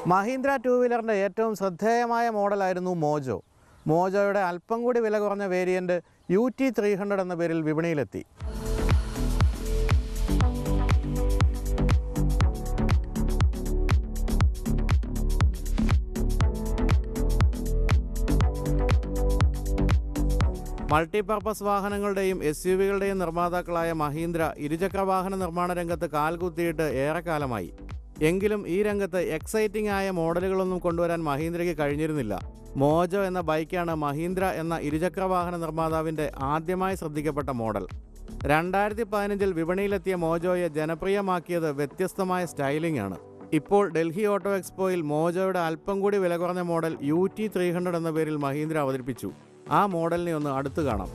Mahindra to വീലറിൻ്റെ ഏറ്റവും ശ്രദ്ധേയമായ മോഡലായിരുന്നു mojo മോജോയുടെ അല്പം കൂടി വില കുറഞ്ഞ variant U T three hundred എന്ന പേരിൽ വിപണിയിലെത്തി മൾട്ടിപർപ്പസ് വാഹനങ്ങളുടെയും എസ് യു വികളുടെയും നിർമ്മാതാക്കളായ മഹീന്ദ്ര ഇരുചക്ര വാഹന നിർമ്മാണ രംഗത്ത് കാൽകുത്തിയിട്ട് ഏറെക്കാലമായി എങ്കിലും ഈ രംഗത്ത് എക്സൈറ്റിംഗ് ആയ മോഡലുകളൊന്നും കൊണ്ടുവരാൻ മഹീന്ദ്രയ്ക്ക് കഴിഞ്ഞിരുന്നില്ല മോജോ എന്ന ബൈക്കാണ് മഹീന്ദ്ര എന്ന ഇരുചക്ര വാഹന നിർമ്മാതാവിൻ്റെ ആദ്യമായി ശ്രദ്ധിക്കപ്പെട്ട മോഡൽ രണ്ടായിരത്തി പതിനഞ്ചിൽ വിപണിയിലെത്തിയ മോജോയെ ജനപ്രിയമാക്കിയത് വ്യത്യസ്തമായ സ്റ്റൈലിംഗ് ആണ് ഇപ്പോൾ ഡൽഹി ഓട്ടോ എക്സ്പോയിൽ മോജോയുടെ അല്പം കൂടി വില കുറഞ്ഞ model U T three hundred എന്ന പേരിൽ മഹീന്ദ്ര അവതരിപ്പിച്ചു ആ മോഡലിനെ ഒന്ന് അടുത്ത് കാണാം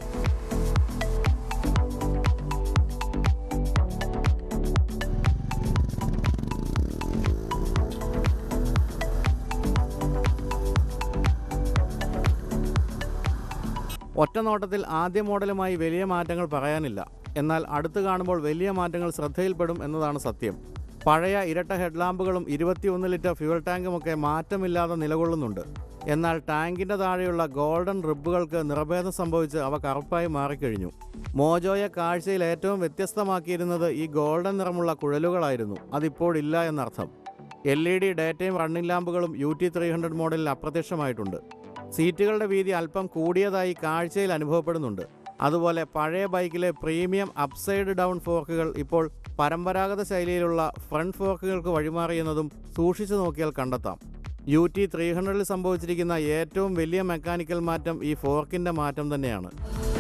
ഒറ്റ നോട്ടത്തിൽ ആദ്യ മോഡലുമായി വലിയ മാറ്റങ്ങൾ പറയാനില്ല എന്നാൽ അടുത്ത് കാണുമ്പോൾ വലിയ മാറ്റങ്ങൾ ശ്രദ്ധയിൽപ്പെടും എന്നതാണ് സത്യം പഴയ ഇരട്ട ഹെഡ്ലാമ്പുകളും ഇരുപത്തിയൊന്ന് ലിറ്റർ ഫ്യൂൽ ടാങ്കുമൊക്കെ മാറ്റമില്ലാതെ നിലകൊള്ളുന്നുണ്ട് എന്നാൽ ടാങ്കിൻ്റെ താഴെയുള്ള ഗോൾഡൻ റിബുകൾക്ക് നിറഭേദം സംഭവിച്ച് അവ കറുപ്പായി മാറിക്കഴിഞ്ഞു മോജോയെ കാഴ്ചയിൽ ഏറ്റവും വ്യത്യസ്തമാക്കിയിരുന്നത് ഈ ഗോൾഡൻ നിറമുള്ള കുഴലുകളായിരുന്നു അതിപ്പോഴില്ല എന്നർത്ഥം എൽ ഇ ഡി ഡേറ്റയും റണ്ണിംഗ് ലാമ്പുകളും യു ടി ത്രീ ഹൺഡ്രഡ് മോഡലിൽ അപ്രത്യക്ഷമായിട്ടുണ്ട് സീറ്റുകളുടെ വീതി അല്പം കൂടിയതായി കാഴ്ചയിൽ അനുഭവപ്പെടുന്നുണ്ട് അതുപോലെ പഴയ ബൈക്കിലെ പ്രീമിയം അപ്സൈഡ് ഡൗൺ ഫോർക്കുകൾ ഇപ്പോൾ പരമ്പരാഗത ശൈലിയിലുള്ള ഫ്രണ്ട് ഫോർക്കുകൾക്ക് വഴിമാറിയെന്നതും സൂക്ഷിച്ചു നോക്കിയാൽ കണ്ടെത്താം യു ടി ത്രീ ഹൺഡ്രഡിൽ സംഭവിച്ചിരിക്കുന്ന ഏറ്റവും വലിയ മെക്കാനിക്കൽ മാറ്റം ഈ ഫോർക്കിൻ്റെ മാറ്റം തന്നെയാണ്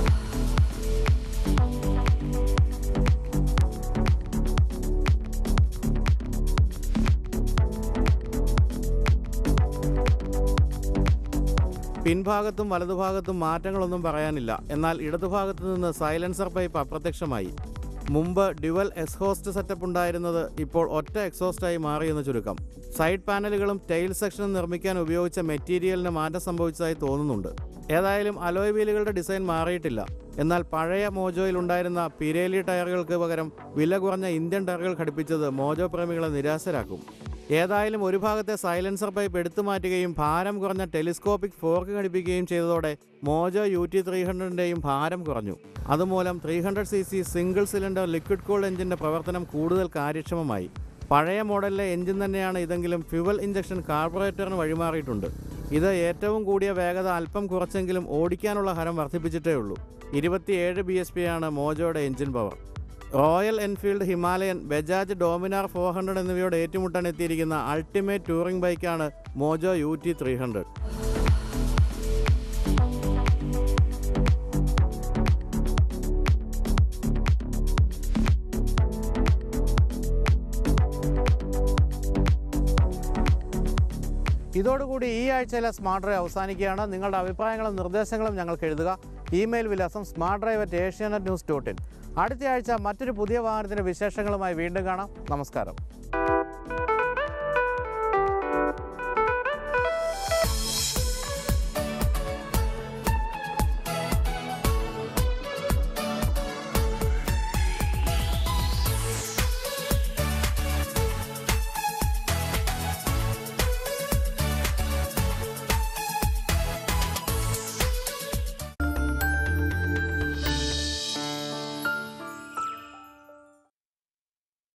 പിൻഭാഗത്തും വലതുഭാഗത്തും മാറ്റങ്ങളൊന്നും പറയാനില്ല എന്നാൽ ഇടതുഭാഗത്തു നിന്ന് സൈലൻസർ പൈപ്പ് അപ്രത്യക്ഷമായി മുമ്പ് ഡ്യുവൽ എക്സോസ്റ്റ് സെറ്റപ്പ് ഉണ്ടായിരുന്നത് ഇപ്പോൾ ഒറ്റ എക്സോസ്റ്റായി മാറിയെന്ന് ചുരുക്കം സൈഡ് പാനലുകളും ടെയിൽ സെക്ഷനും നിർമ്മിക്കാൻ ഉപയോഗിച്ച മെറ്റീരിയലിന് മാറ്റം സംഭവിച്ചതായി തോന്നുന്നുണ്ട് ഏതായാലും അലോയ് വീലുകളുടെ ഡിസൈൻ മാറിയിട്ടില്ല എന്നാൽ പഴയ മോജോയിൽ ഉണ്ടായിരുന്ന പിരേലി ടയറുകൾക്ക് പകരം വില കുറഞ്ഞ ഇന്ത്യൻ ടയറുകൾ ഘടിപ്പിച്ചത് മോജോ പ്രേമികളെ നിരാശരാക്കും ഏതായാലും ഒരു ഭാഗത്തെ സൈലൻസർ പൈപ്പ് എടുത്തു മാറ്റുകയും ഭാരം കുറഞ്ഞ ടെലിസ്കോപ്പിക് ഫോർക്ക് ഘടിപ്പിക്കുകയും ചെയ്തതോടെ മോജോ യു ടി ത്രീ ഹൺഡ്രഡിൻ്റെയും ഭാരം കുറഞ്ഞു അതുമൂലം three hundred C C single cylinder liquid cooled എഞ്ചിൻ്റെ പ്രവർത്തനം കൂടുതൽ കാര്യക്ഷമമായി പഴയ മോഡലിലെ എഞ്ചിൻ തന്നെയാണ് ഇതെങ്കിലും ഫ്യുവൽ ഇഞ്ചക്ഷൻ കാർബറേറ്ററിന് വഴിമാറിയിട്ടുണ്ട് ഇത് ഏറ്റവും കൂടിയ വേഗത അല്പം കുറച്ചെങ്കിലും ഓടിക്കാനുള്ള ഹരം വർദ്ധിപ്പിച്ചിട്ടേ ഉള്ളൂ ഇരുപത്തിയേഴ് ബി എസ് പി ആണ് മോജോയുടെ engine power Royal Enfield Himalayan Bajaj Dominar four hundred എന്നിവയോട് ഏറ്റുമുട്ടാൻ എത്തിയിരിക്കുന്ന അൾട്ടിമേറ്റ് ടൂറിംഗ് ബൈക്കാണ് Mojo U T three hundred ഇതോടുകൂടി ഈ ആഴ്ചയിലെ സ്മാർട്ട് ഡ്രൈവ് അവസാനിക്കുകയാണ് നിങ്ങളുടെ അഭിപ്രായങ്ങളും നിർദ്ദേശങ്ങളും ഞങ്ങൾക്ക് എഴുതുക ഇമെയിൽ വിലാസം smart drive at Asianet news dot in അടുത്ത ആഴ്ച മറ്റൊരു പുതിയ വാഹനത്തിൻ്റെ വിശേഷങ്ങളുമായി വീണ്ടും കാണാം നമസ്കാരം